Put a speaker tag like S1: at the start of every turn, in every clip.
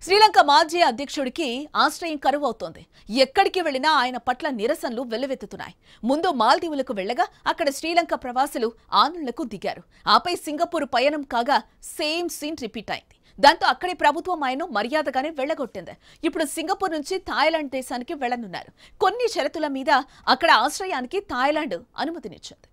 S1: శ్రీలంక మాజీ అధ్యక్షుడికి ఆశ్రయం కరువవుతోంది ఎక్కడికి వెళ్లినా ఆయన పట్ల నిరసనలు వెల్లువెత్తుతున్నాయి ముందు మాల్దీవులకు వెళ్లగా అక్కడ శ్రీలంక ప్రవాసులు ఆందోళనకు దిగారు ఆపై సింగపూర్ పయనం కాగా సేమ్ సీన్ రిపీట్ అయింది దాంతో అక్కడి ప్రభుత్వం ఆయన్ను మర్యాదగానే వెళ్లగొట్టింది ఇప్పుడు సింగపూర్ నుంచి థాయిలాండ్ దేశానికి వెళ్లనున్నారు కొన్ని షరతుల మీద అక్కడ ఆశ్రయానికి థాయిలాండ్ అనుమతినిచ్చింది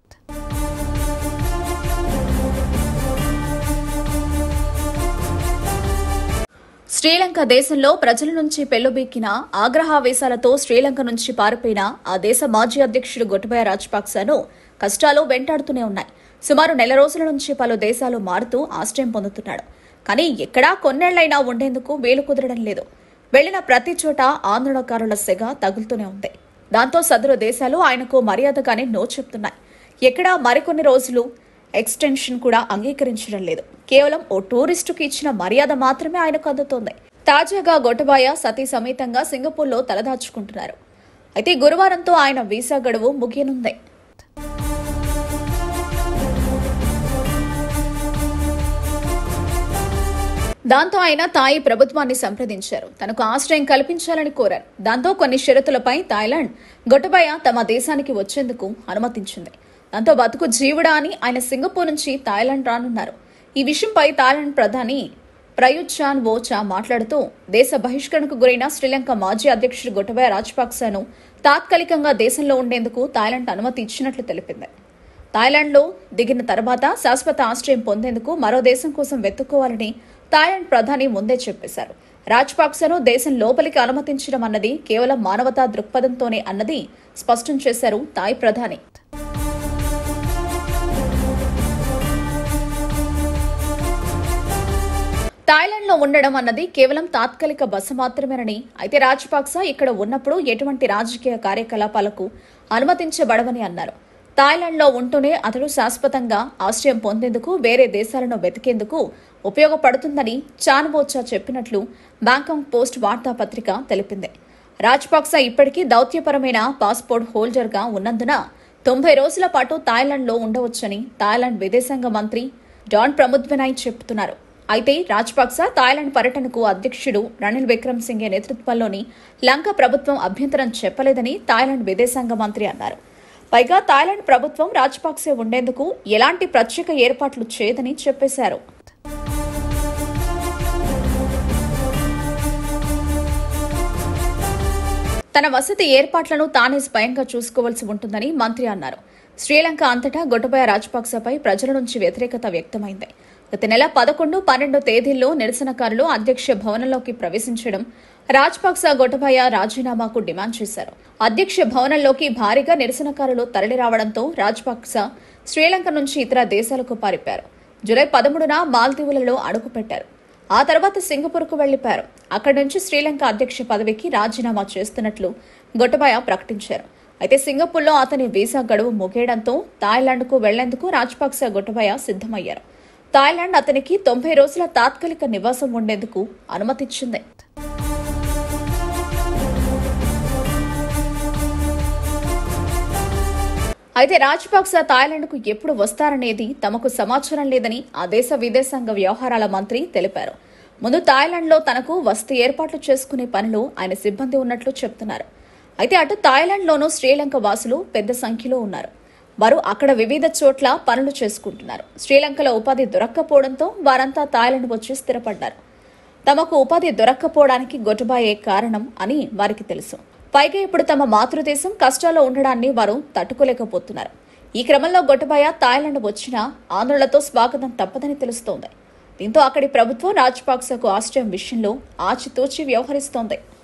S2: శ్రీలంక దేశంలో ప్రజల నుంచి పెళ్లుబీక్కిన ఆగ్రహావేశాలతో శ్రీలంక నుంచి పారిపోయిన ఆ దేశ మాజీ అధ్యక్షుడు గొటబయ రాజపక్సను కష్టాలు వెంటాడుతూనే ఉన్నాయి సుమారు నెల రోజుల నుంచి పలు దేశాలు మారుతూ ఆశ్రయం పొందుతున్నాడు కానీ ఎక్కడా కొన్నేళ్లైనా ఉండేందుకు వీలు కుదరడం లేదు వెళ్లిన ప్రతి చోట ఆందోళనకారుల సెగ తగులుతూనే ఉంది దాంతో సదరు దేశాలు ఆయనకు మర్యాదగానే నో చెప్తున్నాయి ఎక్కడా మరికొన్ని రోజులు ఎక్స్టెన్షన్ కూడా అంగీకరించడం లేదు కేవలం ఓ టూరిస్టుకు ఇచ్చిన మర్యాద మాత్రమే ఆయనకు అందుతోంది తాజాగా గొటబాయ సతీ సమేతంగా సింగపూర్లో తలదాచుకుంటున్నారు అయితే గురువారంతో ఆయన వీసా గడువు ముగియనుంది దాంతో ఆయన తాయి ప్రభుత్వాన్ని సంప్రదించారు తనకు ఆశ్రయం కల్పించాలని కోరారు దాంతో కొన్ని షరతులపై థాయిలాండ్ గొటబయ తమ దేశానికి వచ్చేందుకు అనుమతించింది దాంతో బతుకు జీవుడా అని ఆయన సింగపూర్ నుంచి థాయిలాండ్ రానున్నారు ఈ విషయంపై థాయిలాండ్ ప్రధాని ప్రయుత్ చాన్ ఓచా మాట్లాడుతూ దేశ బహిష్కరణకు గురైన శ్రీలంక మాజీ అధ్యక్షుడు గొటబయ రాజపక్సను తాత్కాలికంగా దేశంలో ఉండేందుకు థాయిలాండ్ అనుమతి ఇచ్చినట్లు తెలిపింది థాయిలాండ్లో దిగిన తర్వాత శాశ్వత ఆశ్రయం పొందేందుకు మరో దేశం కోసం వెతుక్కోవాలని థాయిలాండ్ ప్రధాని ముందే చెప్పేశారు రాజపాక్సను దేశం లోపలికి అనుమతించడం అన్నది కేవలం మానవతా దృక్పథంతోనే అన్నది స్పష్టం చేశారు థాయ్ ప్రధాని థాయిలాండ్ లో ఉండడం అన్నది కేవలం తాత్కాలిక బస మాత్రమేనని అయితే రాజపాక్స ఇక్కడ ఉన్నప్పుడు ఎటువంటి రాజకీయ కార్యకలాపాలకు అనుమతించబడవని అన్నారు థాయిలాండ్ లో ఉంటూనే అతడు శాశ్వతంగా ఆశ్రయం పొందేందుకు వేరే దేశాలను వెతికేందుకు ఉపయోగపడుతుందని చాన్బోచా చెప్పినట్లు బ్యాంకాక్ పోస్ట్ వార్తాపత్రిక తెలిపింది రాజపాక్స ఇప్పటికీ దౌత్యపరమైన పాస్పోర్ట్ హోల్డర్గా ఉన్నందున తొంభై రోజుల పాటు థాయిలాండ్లో ఉండవచ్చని థాయిలాండ్ విదేశాంగ మంత్రి డాన్ ప్రముద్వనాయ్ చెబుతున్నారు అయితే రాజపక్స థాయిలాండ్ పర్యటనకు అధ్యక్షుడు రనిల్ విక్రమ్ సింగే నేతృత్వంలోని లంక ప్రభుత్వం అభ్యంతరం చెప్పలేదని థాయిలాండ్ విదేశాంగ మంత్రి అన్నారు పైగా థాయిలాండ్ ప్రభుత్వం రాజపక్సే ఉండేందుకు ఎలాంటి ప్రత్యేక ఏర్పాట్లు చేయదని చెప్పేశారు తన వసతి ఏర్పాట్లను తానే స్వయంగా చూసుకోవాల్సి ఉంటుందని మంత్రి అన్నారు శ్రీలంక అంతటా గొటబయ రాజపక్సపై ప్రజల నుంచి వ్యతిరేకత వ్యక్తమైంది గత నెల పదకొండు పన్నెండు తేదీల్లో నిరసనకారులు అధ్యక్ష భవనంలోకి ప్రవేశించడం రాజపక్స గొటబయ రాజీనామాకు డిమాండ్ చేశారు అధ్యక్ష భవనంలోకి భారీగా నిరసనకారులు తరలిరావడంతో రాజపక్స శ్రీలంక నుంచి ఇతర దేశాలకు పారిపారు జూలై పదమూడున మాల్దీవులలో అడుగుపెట్టారు ఆ తర్వాత సింగపూర్కు వెళ్లిపారు అక్కడి నుంచి శ్రీలంక అధ్యక్ష పదవికి రాజీనామా చేస్తున్నట్లు గొటబయ ప్రకటించారు అయితే సింగపూర్లో అతని వీసా గడువు ముగియడంతో థాయిలాండ్కు వెళ్లేందుకు రాజపక్స గొటబయ సిద్ధమయ్యారు థాయిలాండ్ అతనికి తొంభై రోజుల తాత్కాలిక నివాసం ఉండేందుకు అనుమతిచ్చింది అయితే రాజపక్స థాయిలాండ్కు ఎప్పుడు వస్తారనేది తమకు సమాచారం లేదని ఆ దేశ విదేశాంగ వ్యవహారాల మంత్రి తెలిపారు ముందు థాయిలాండ్లో తనకు వసతి ఏర్పాట్లు చేసుకునే పనిలో ఆయన సిబ్బంది ఉన్నట్లు చెప్తున్నారు అయితే అటు థాయిలాండ్లోనూ శ్రీలంక వాసులు పెద్ద సంఖ్యలో ఉన్నారు వారు అక్కడ వివిధ చోట్ల పనులు చేసుకుంటున్నారు శ్రీలంకలో ఉపాధి దొరక్కపోవడంతో వారంతా థాయిలాండ్ వచ్చి స్థిరపడ్డారు తమకు ఉపాధి దొరక్కపోవడానికి గొటబాయే కారణం అని వారికి తెలుసు పైగా ఇప్పుడు తమ మాతృదేశం కష్టాల్లో ఉండడాన్ని వారు తట్టుకోలేకపోతున్నారు ఈ క్రమంలో గొటబాయ థాయిలాండ్ వచ్చిన ఆందోళనతో స్వాగతం తప్పదని తెలుస్తోంది దీంతో అక్కడి ప్రభుత్వం రాజపాక్సకు ఆశ్రయం విషయంలో ఆచితూచి వ్యవహరిస్తోంది